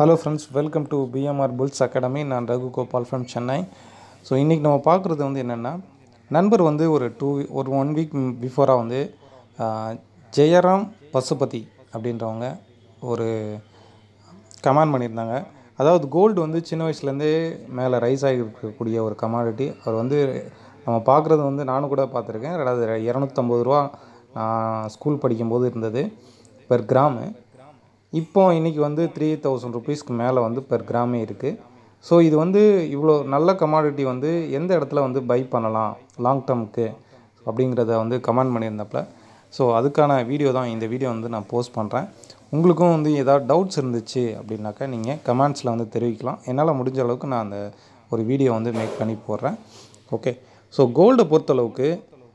hello friends welcome to BMR bulls academy நான் Raghu Gopal from Chennai so இன்றைக்கி நம்ம பார்க்குறது வந்து என்னென்னா நண்பர் வந்து ஒரு டூ ஒரு ஒன் வீக் பிஃபோராக வந்து ஆஹ், ஜெயராம் பசுபதி அப்படின்றவங்க ஒரு கமெண்ட் பண்ணியிருந்தாங்க அதாவது கோல்டு வந்து சின்ன வயசுலேருந்தே மேலே ரைஸ் ஆகி இருக்கக்கூடிய ஒரு கமாடிட்டி அவர் வந்து நம்ம பார்க்குறது வந்து நானும் கூட பார்த்துருக்கேன் ரெண்டாவது இரநூத்தம்பது ரூபா நான் ஸ்கூல் படிக்கும்போது இருந்தது பெர் கிராமு இப்போ இன்றைக்கி வந்து த்ரீ தௌசண்ட் ருபீஸ்க்கு மேலே வந்து பெர் கிராமே இருக்குது ஸோ இது வந்து இவ்வளோ நல்ல கமாடிட்டி வந்து எந்த இடத்துல வந்து பை பண்ணலாம் லாங் டேர்முக்கு அப்படிங்கிறத வந்து கமெண்ட் பண்ணியிருந்தப்பல ஸோ அதுக்கான வீடியோ தான் இந்த வீடியோ வந்து நான் போஸ்ட் பண்ணுறேன் உங்களுக்கும் வந்து ஏதாவது டவுட்ஸ் இருந்துச்சு அப்படின்னாக்கா நீங்கள் கமெண்ட்ஸில் வந்து தெரிவிக்கலாம் என்னால் முடிஞ்ச அளவுக்கு நான் அந்த ஒரு வீடியோ வந்து மேக் பண்ணி போடுறேன் ஓகே ஸோ கோல்டை பொறுத்தளவுக்கு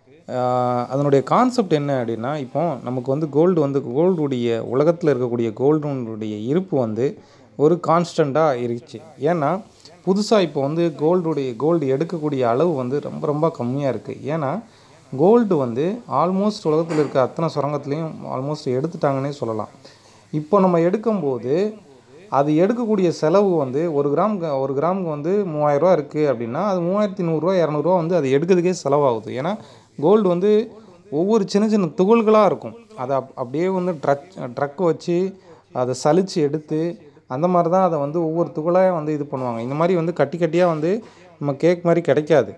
ஆஹ் அதனுடைய கான்செப்ட் என்ன அப்படின்னா இப்போ நமக்கு வந்து கோல்டு வந்து கோல்டுடைய உலகத்தில் இருக்கக்கூடிய கோல்டுடைய இருப்பு வந்து ஒரு கான்ஸ்டண்ட்டாக இருந்துச்சு ஏன்னா புதுசாக இப்போ வந்து கோல்டுடைய கோல்டு எடுக்கக்கூடிய அளவு வந்து ரொம்ப ரொம்ப கம்மியாக இருக்குது ஏன்னா கோல்டு வந்து ஆல்மோஸ்ட் உலகத்தில் இருக்க அத்தனை சுரங்கத்துலேயும் ஆல்மோஸ்ட் எடுத்துட்டாங்கன்னே சொல்லலாம் இப்போ நம்ம எடுக்கும்போது அது எடுக்கக்கூடிய செலவு வந்து ஒரு கிராமுக்கு ஒரு கிராமுக்கு வந்து மூவாயிரரூவா இருக்குது அப்படின்னா அது மூவாயிரத்தி நூறுரூவா இரநூறுவா வந்து அது எடுக்கிறதுக்கே செலவாகுது ஏன்னா கோல்டு வந்து ஒவ்வொரு சின்ன சின்ன துகள்களாக இருக்கும் அதை அப் அப்படியே வந்து ட்ரக் ட்ரக் வச்சு அதை சலிச்சு எடுத்து அந்த மாதிரி தான் அதை வந்து ஒவ்வொரு துகளாக வந்து இது பண்ணுவாங்க இந்த மாதிரி வந்து கட்டி கட்டியாக வந்து நம்ம கேக் மாதிரி கிடைக்காது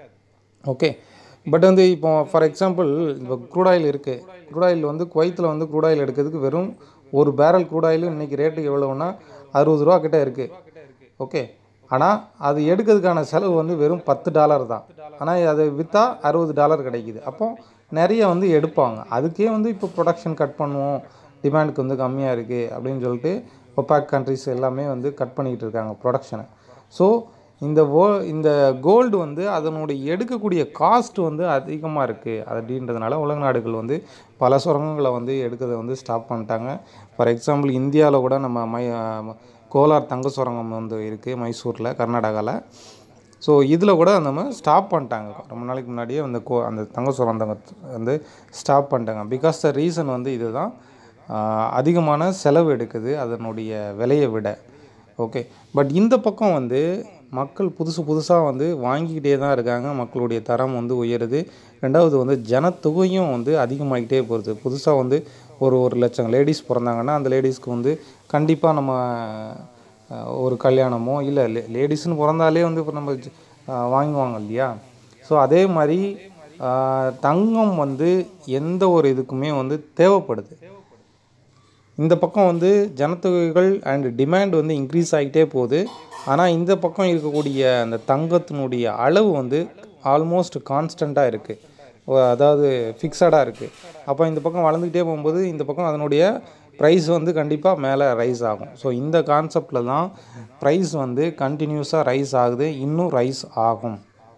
ஓகே பட் வந்து இப்போ ஃபார் எக்ஸாம்பிள் இப்போ க்ரூட் ஆயில் இருக்குது க்ரூட் ஆயில் வந்து குவைத்தில் வந்து க்ரூட் ஆயில் எடுக்கிறதுக்கு வெறும் ஒரு பேரல் க்ரூட் ஆயில் இன்றைக்கி ரேட்டு எவ்வளோன்னா அறுபது ரூபா கிட்ட இருக்குது ஓகே ஆனால் அது எடுக்கிறதுக்கான செலவு வந்து வெறும் பத்து டாலர் தான் ஆனால் அதை விற்றா அறுபது டாலர் கிடைக்குது அப்போ நிறைய வந்து எடுப்பாங்க அதுக்கே வந்து இப்போ ப்ரொடக்ஷன் கட் பண்ணுவோம் டிமாண்டுக்கு வந்து கம்மியாக இருக்குது அப்படின்னு சொல்லிட்டு ஒப்பாக் கண்ட்ரிஸ் எல்லாமே வந்து கட் பண்ணிக்கிட்டு இருக்காங்க ப்ரொடக்ஷனை ஸோ இந்த ஓ இந்த கோல்டு வந்து அதனுடைய எடுக்கக்கூடிய காஸ்ட் வந்து அதிகமாக இருக்குது அப்படின்றதுனால உலக நாடுகள் வந்து பல சுரங்கங்களை வந்து எடுக்கிறத வந்து ஸ்டாப் பண்ணிட்டாங்க ஃபார் எக்ஸாம்பிள் இந்தியாவில் கூட நம்ம மை கோலார் தங்க சுரங்கம் வந்து இருக்குது மைசூரில் கர்நாடகாவில் ஸோ இதில் கூட நம்ம ஸ்டாப் பண்ணிட்டாங்க ரொம்ப நாளைக்கு முன்னாடியே அந்த கோ அந்த தங்க சுரங்கம் வந்து ஸ்டாப் பண்ணிட்டாங்க பிகாஸ் த ரீசன் வந்து இதுதான் ஆஹ் அதிகமான செலவு எடுக்குது அதனுடைய விலையை விட ஓகே பட் இந்த பக்கம் வந்து மக்கள் புதுசு புதுசாக வந்து வாங்கிக்கிட்டே தான் இருக்காங்க மக்களுடைய தரம் வந்து உயருது ரெண்டாவது வந்து ஜனத்தொகையும் வந்து அதிகமாகிட்டே போகுது புதுசாக வந்து ஒரு ஒரு லட்சம் லேடிஸ் பிறந்தாங்கன்னா அந்த லேடிஸ்க்கு வந்து கண்டிப்பாக நம்ம அஹ், ஒரு கல்யாணமோ இல்லை லே லேடிஸ்னு பிறந்தாலே வந்து இப்போ நம்ம ஜ- அஹ், வாங்குவாங்க இல்லையா ஸோ அதே மாதிரி அஹ், தங்கம் வந்து எந்த ஒரு இதுக்குமே வந்து தேவைப்படுது இந்த பக்கம் வந்து ஜனத்தொகைகள் அண்ட் டிமாண்ட் வந்து இன்க்ரீஸ் ஆகிட்டே போகுது ஆனால் இந்த பக்கம் இருக்கக்கூடிய அந்த தங்கத்தினுடைய அளவு வந்து ஆல்மோஸ்ட் கான்ஸ்டண்ட்டாக இருக்குது அதாவது ஃபிக்ஸடாக இருக்குது அப்போ இந்த பக்கம் வளர்ந்துக்கிட்டே போகும்போது இந்த பக்கம் அதனுடைய ப்ரைஸ் வந்து கண்டிப்பாக மேலே ரைஸ் ஆகும் ஸோ இந்த கான்செப்டில் தான் ப்ரைஸ் வந்து கண்டினியூஸாக ரைஸ் ஆகுது இன்னும் ரைஸ் ஆகும்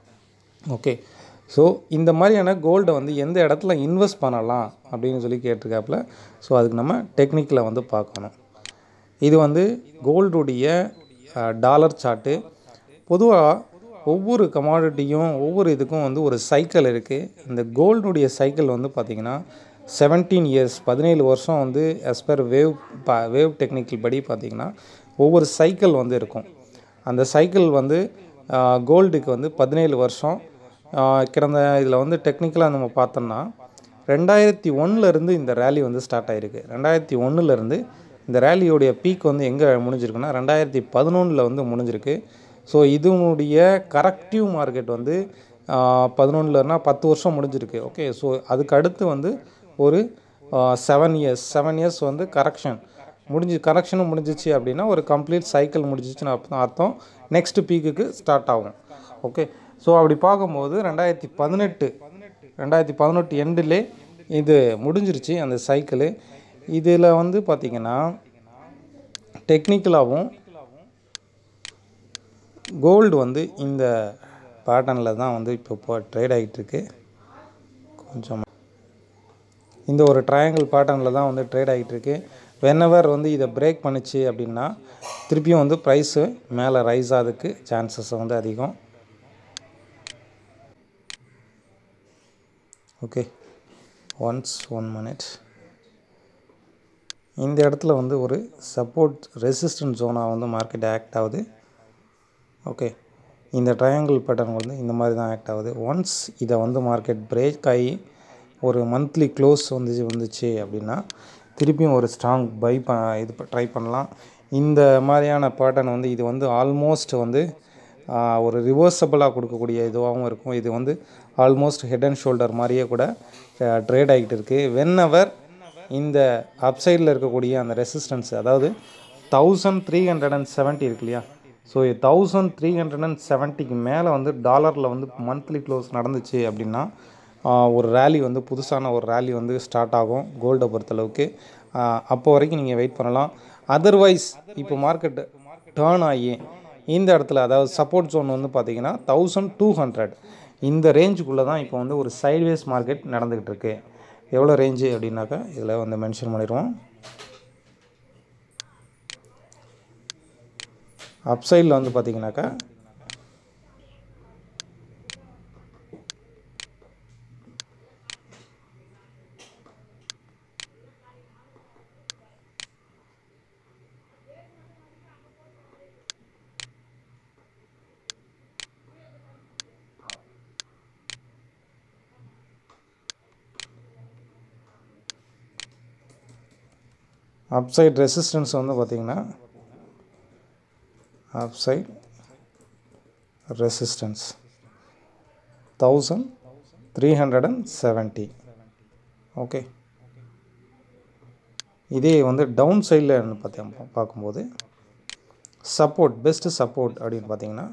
ஓகே ஸோ இந்த மாதிரியான கோல்டை வந்து எந்த இடத்துல இன்வெஸ்ட் பண்ணலாம் அப்படின்னு சொல்லி கேட்டிருக்காப்புல ஸோ அதுக்கு நம்ம டெக்னிக்கில் வந்து பார்க்கணும் இது வந்து கோல்டுடைய டாலர் சார்ட்டு பொதுவாக ஒவ்வொரு கமாடிட்டியும் ஒவ்வொரு இதுக்கும் வந்து ஒரு சைக்கிள் இருக்குது இந்த கோல்டுடைய சைக்கிள் வந்து பார்த்திங்கன்னா செவன்டீன் இயர்ஸ் பதினேழு வருஷம் வந்து as per வேவ் ப வேவ் டெக்னிக்கல் படி பார்த்திங்கன்னா ஒவ்வொரு சைக்கிள் வந்து இருக்கும் அந்த சைக்கிள் வந்து கோல்டுக்கு வந்து பதினேழு வருஷம் ஆஹ் கிடந்த இதில் வந்து டெக்னிக்கலாக நம்ம பார்த்தோம்னா ரெண்டாயிரத்தி ஒன்றுலேருந்து இந்த ரேலி வந்து ஸ்டார்ட் ஆகிருக்கு ரெண்டாயிரத்தி ஒன்றுலேருந்து இந்த ரேலியோடைய பீக் வந்து எங்கே முடிஞ்சிருக்குன்னா ரெண்டாயிரத்தி பதினொன்றில் வந்து முடிஞ்சிருக்கு ஸோ இதனுடைய கரெக்டிவ் மார்க்கெட் வந்து பதினொன்றுலன்னா பத்து வருஷம் முடிஞ்சிருக்கு ஓகே ஸோ அதுக்கு அடுத்து வந்து ஒரு செவன் இயர்ஸ் செவன் இயர்ஸ் வந்து கரெக்ஷன் முடிஞ்சு கரெக்ஷனும் முடிஞ்சிச்சு அப்படின்னா ஒரு கம்ப்ளீட் சைக்கிள் முடிஞ்சிச்சுன்னு அர்த்தம் அர்த்தம் நெக்ஸ்ட் பீக்குக்கு ஸ்டார்ட் ஆகும் ஓகே ஸோ அப்படி பார்க்கும்போது ரெண்டாயிரத்தி பதினெட்டு ரெண்டாயிரத்தி பதினெட்டு எண்டிலே இது முடிஞ்சிருச்சு அந்த சைக்கிளு இதில் வந்து பார்த்திங்கன்னா டெக்னிக்கலாகவும் கோல்டு வந்து இந்த பேட்டர்னில் தான் வந்து இப்போ இப்போ ட்ரேட் ஆகிட்டுருக்கு கொஞ்சம் இந்த ஒரு ட்ரையாங்கிள் பேட்டர்னில் தான் வந்து ட்ரேட் ஆகிட்டு இருக்கு வென்னவர் வந்து இதை பிரேக் பண்ணுச்சு அப்படின்னா திருப்பியும் வந்து ப்ரைஸு மேலே ரைஸ் ஆகிறதுக்கு சான்சஸ் வந்து அதிகம் ஓகே ஒன்ஸ் ஒன் மினிட் இந்த இடத்துல வந்து ஒரு சப்போர்ட் ரெசிஸ்டன்ட் ஜோனாக வந்து மார்க்கெட் ஆக்ட் ஆகுது ஓகே இந்த ட்ரையாங்கிள் பேட்டர்ன் வந்து இந்த மாதிரி தான் ஆக்ட் ஆகுது ஒன்ஸ் இதை வந்து மார்க்கெட் பிரேக் ஆகி ஒரு மந்த்லி க்ளோஸ் வந்து வந்துச்சு அப்படின்னா திருப்பியும் ஒரு ஸ்ட்ராங் பை ப இது ட்ரை பண்ணலாம் இந்த மாதிரியான பேட்டர்ன் வந்து இது வந்து ஆல்மோஸ்ட் வந்து ஆஹ், ஒரு ரிவர்சபிளாக கொடுக்கக்கூடிய இதுவாகவும் இருக்கும் இது வந்து ஆல்மோஸ்ட் ஹெட் அண்ட் ஷோல்டர் மாதிரியே கூட ட்ரேட் ஆகிட்டு இருக்குது வென் அவர் இந்த அப்சைடில் இருக்கக்கூடிய அந்த ரெசிஸ்டன்ஸ் அதாவது thousand three hundred and seventy இருக்கு இல்லையா so thousand three hundred and செவன்ட்டிக்கு மேலே வந்து டாலரில் வந்து மந்த்லி க்ளோஸ் நடந்துச்சு அப்படின்னா ஆஹ், ஒரு ரேலி வந்து புதுசான ஒரு ரேலி வந்து ஸ்டார்ட் ஆகும் கோல்டை பொறுத்தளவுக்கு ஆஹ், அப்போ வரைக்கும் நீங்கள் வெயிட் பண்ணலாம் அதர்வைஸ் இப்போ மார்க்கெட் டேர்ன் ஆகி இந்த இடத்துல அதாவது சப்போர்ட் ஜோன் வந்து பார்த்தீங்கன்னா தௌசண்ட் டூ ஹண்ட்ரட் இந்த ரேஞ்சுக்குள்ளே தான் இப்போ வந்து ஒரு சைட்வேஸ் மார்க்கெட் நடந்துக்கிட்டு இருக்கு எவ்வளோ ரேஞ்சு அப்படின்னாக்கா இதில் வந்து மென்ஷன் பண்ணிடுவோம் அப்சைடில் வந்து பார்த்தீங்கன்னாக்கா அப்சைட் ரெசிஸ்டன்ஸ் வந்து பார்த்தீங்கன்னா upside resistance thousand three hundred and seventy okay இதே வந்து டவுன் சைடில் பார்த்தீங்க பார்க்கும்போது சப்போர்ட் பெஸ்ட்டு சப்போர்ட் அப்படின்னு பார்த்தீங்கன்னா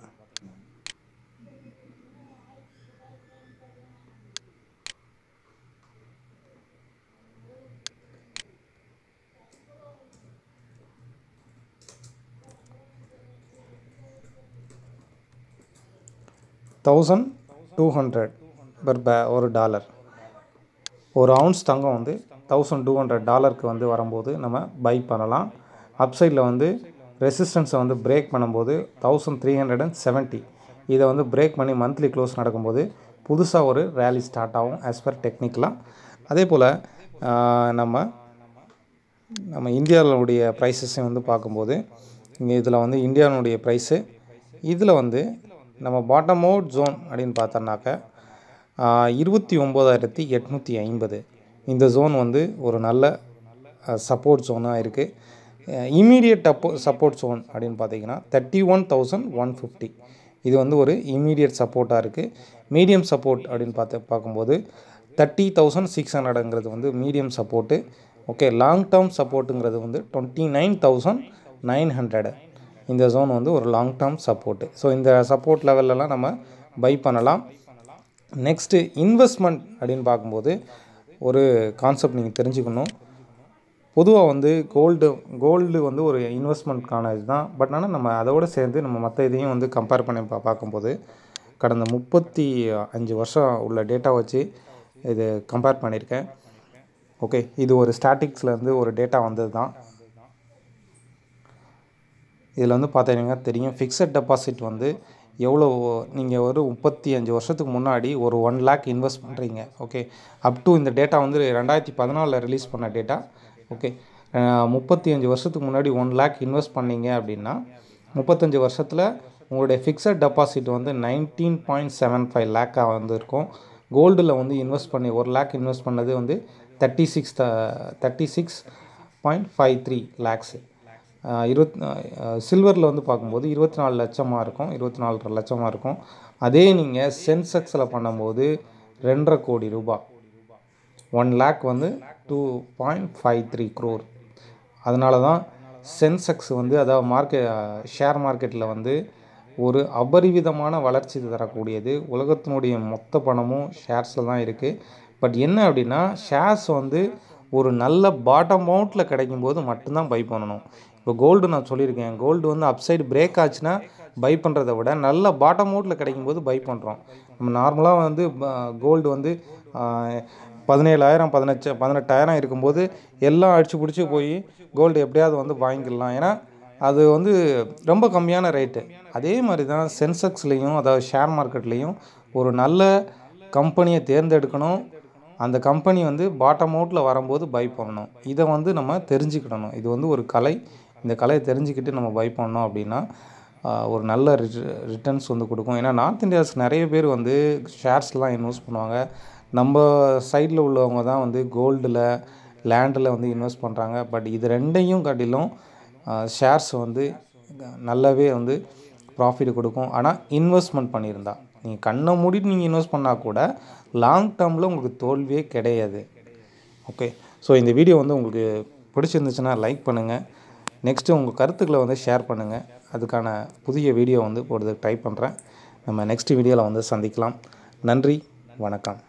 தௌசண்ட் டூ ஹண்ட்ரட் பர் பே ஒரு டாலர் ஒரு அவுன்ஸ் தங்கம் வந்து தௌசண்ட் டூ ஹண்ட்ரட் டாலருக்கு வந்து வரும்போது நம்ம பை பண்ணலாம் அப்சைடில் வந்து ரெசிஸ்டன்ஸை வந்து பிரேக் பண்ணும்போது thousand three hundred and seventy இதை வந்து பிரேக் பண்ணி மந்த்லி க்ளோஸ் நடக்கும்போது புதுசாக ஒரு ரேலி ஸ்டார்ட் ஆகும் ஆஸ் பர் டெக்னிக்கலாக அதே போல் நம்ம நம்ம இந்தியாவுடைய ப்ரைஸஸையும் வந்து பார்க்கும்போது இங்கே இதில் வந்து இந்தியாவுடைய ப்ரைஸு இதில் வந்து நம்ம பாட்டம் அவுட் ஜோன் அப்படின்னு பார்த்தோம்னாக்க இருபத்தி ஒம்போதாயிரத்தி எட்நூற்றி ஐம்பது இந்த ஜோன் வந்து ஒரு நல்ல சப்போர்ட் ஜோனாக இருக்குது இமீடியட் அப்போ சப்போர்ட் ஜோன் அப்படின்னு பார்த்தீங்கன்னா thirty one thousand one fifty இது வந்து ஒரு இமீடியட் சப்போர்ட்டாக இருக்குது மீடியம் சப்போர்ட் அப்படின்னு பார்த்து பார்க்கும்போது தேர்ட்டி தௌசண்ட் சிக்ஸ் ஹண்ட்ரடுங்கிறது வந்து medium support okay long term சப்போர்ட்டுங்கிறது வந்து twenty nine thousand nine hundred இந்த ஜோன் வந்து ஒரு லாங் டேர்ம் சப்போர்ட்டு ஸோ இந்த சப்போர்ட் லெவல்லலாம் நம்ம பை பண்ணலாம் நெக்ஸ்ட்டு இன்வெஸ்ட்மெண்ட் அப்படின்னு பார்க்கும்போது ஒரு கான்செப்ட் நீங்கள் தெரிஞ்சுக்கணும் பொதுவாக வந்து கோல்டு கோல்டு வந்து ஒரு இன்வெஸ்ட்மெண்ட்கான இதுதான் பட் ஆனால் நம்ம அதோடு சேர்ந்து நம்ம மற்ற இதையும் வந்து கம்பேர் பண்ணி பா பார்க்கும்போது கடந்த முப்பத்தி அஞ்சு வருஷம் உள்ள டேட்டா வச்சு இது கம்பேர் பண்ணியிருக்கேன் ஓகே இது ஒரு ஸ்டாட்டிக்ஸ்லேருந்து ஒரு டேட்டா வந்தது தான் இதில் வந்து பார்த்தீங்கன்னா தெரியும் ஃபிக்ஸட் டெபாசிட் வந்து எவ்வளோ நீங்கள் ஒரு முப்பத்தி அஞ்சு வருஷத்துக்கு முன்னாடி ஒரு ஒன் லேக் இன்வெஸ்ட் பண்ணுறீங்க ஓகே அப் டு இந்த டேட்டா வந்து ரெண்டாயிரத்தி பதினாலில் ரிலீஸ் பண்ண டேட்டா ஓகே முப்பத்தி அஞ்சு வருஷத்துக்கு முன்னாடி ஒன் லேக் இன்வெஸ்ட் பண்ணீங்க அப்படின்னா முப்பத்தஞ்சு வருஷத்தில் உங்களுடைய ஃபிக்ஸட் டெபாசிட் வந்து நைன்டீன் பாயிண்ட் செவன் ஃபைவ் லேக்காக வந்து இருக்கும் கோல்டில் வந்து இன்வெஸ்ட் பண்ணி ஒரு லேக் இன்வெஸ்ட் பண்ணது வந்து thirty six thirty six point five three lakhs இருபத் சில்வரில் வந்து பார்க்கும்போது இருபத்தி நாலு லட்சமாக இருக்கும் இருபத்தி நாலரை லட்சமாக இருக்கும் அதே நீங்கள் சென்செக்ஸில் பண்ணும்போது ரெண்டரை கோடி ரூபாய் ஒன் லேக் வந்து two point five three crore அதனால தான் சென்செக்ஸ் வந்து அதாவது மார்க்கெட் ஷேர் மார்க்கெட்டில் வந்து ஒரு அபரிவிதமான வளர்ச்சி தரக்கூடியது உலகத்தினுடைய மொத்த பணமும் ஷேர்ஸில் தான் இருக்குது பட் என்ன அப்படின்னா ஷேர்ஸ் வந்து ஒரு நல்ல பாட்டம் அவுட்டில் கிடைக்கும்போது மட்டும்தான் பை பண்ணணும் இப்போ கோல்டு நான் சொல்லியிருக்கேன் கோல்டு வந்து அப்சைடு பிரேக் ஆச்சுன்னா பை பண்ணுறதை விட நல்ல பாட்டம் அவுட்டில் கிடைக்கும்போது பை பண்ணுறோம் நம்ம நார்மலாக வந்து கோல்டு வந்து பதினேழாயிரம் பதினச்சு பதினெட்டாயிரம் இருக்கும்போது எல்லாம் அடிச்சு பிடிச்சி போய் கோல்டு எப்படியாவது வந்து வாங்கிடலாம் ஏன்னா அது வந்து ரொம்ப கம்மியான ரேட்டு அதே மாதிரி தான் சென்செக்ஸ்லேயும் அதாவது ஷேர் மார்க்கெட்லேயும் ஒரு நல்ல கம்பெனியை தேர்ந்தெடுக்கணும் அந்த கம்பெனி வந்து பாட்டம் அவுட்டில் வரும்போது பை பண்ணணும் இதை வந்து நம்ம தெரிஞ்சுக்கிடணும் இது வந்து ஒரு கலை இந்த கலையை தெரிஞ்சுக்கிட்டு நம்ம பை பண்ணோம் அப்படின்னா ஆஹ், ஒரு நல்ல ரிட்டர்ன்ஸ் வந்து கொடுக்கும் ஏன்னா நார்த் இந்தியாஸ் நிறைய பேர் வந்து ஷேர்ஸ்லாம் இன்வெஸ்ட் பண்ணுவாங்க நம்ம சைடில் உள்ளவங்க தான் வந்து கோல்டில் லேண்டில் வந்து இன்வெஸ்ட் பண்ணுறாங்க பட் இது ரெண்டையும் காட்டிலும் ஷேர்ஸ் வந்து நல்லாவே வந்து ப்ராஃபிட் கொடுக்கும் ஆனால் இன்வெஸ்ட்மெண்ட் பண்ணியிருந்தா நீங்கள் கண்ணை மூடிட்டு நீங்கள் இன்வெஸ்ட் பண்ணால் கூட லாங் டேர்மில் உங்களுக்கு தோல்வியே கிடையாது ஓகே ஸோ இந்த வீடியோ வந்து உங்களுக்கு பிடிச்சிருந்துச்சுன்னா லைக் பண்ணுங்கள் நெக்ஸ்ட்டு உங்கள் கருத்துக்களை வந்து ஷேர் பண்ணுங்கள் அதுக்கான புதிய வீடியோ வந்து போடுறதுக்கு ட்ரை பண்ணுறேன் நம்ம நெக்ஸ்ட் வீடியோவில் வந்து சந்திக்கலாம் நன்றி வணக்கம்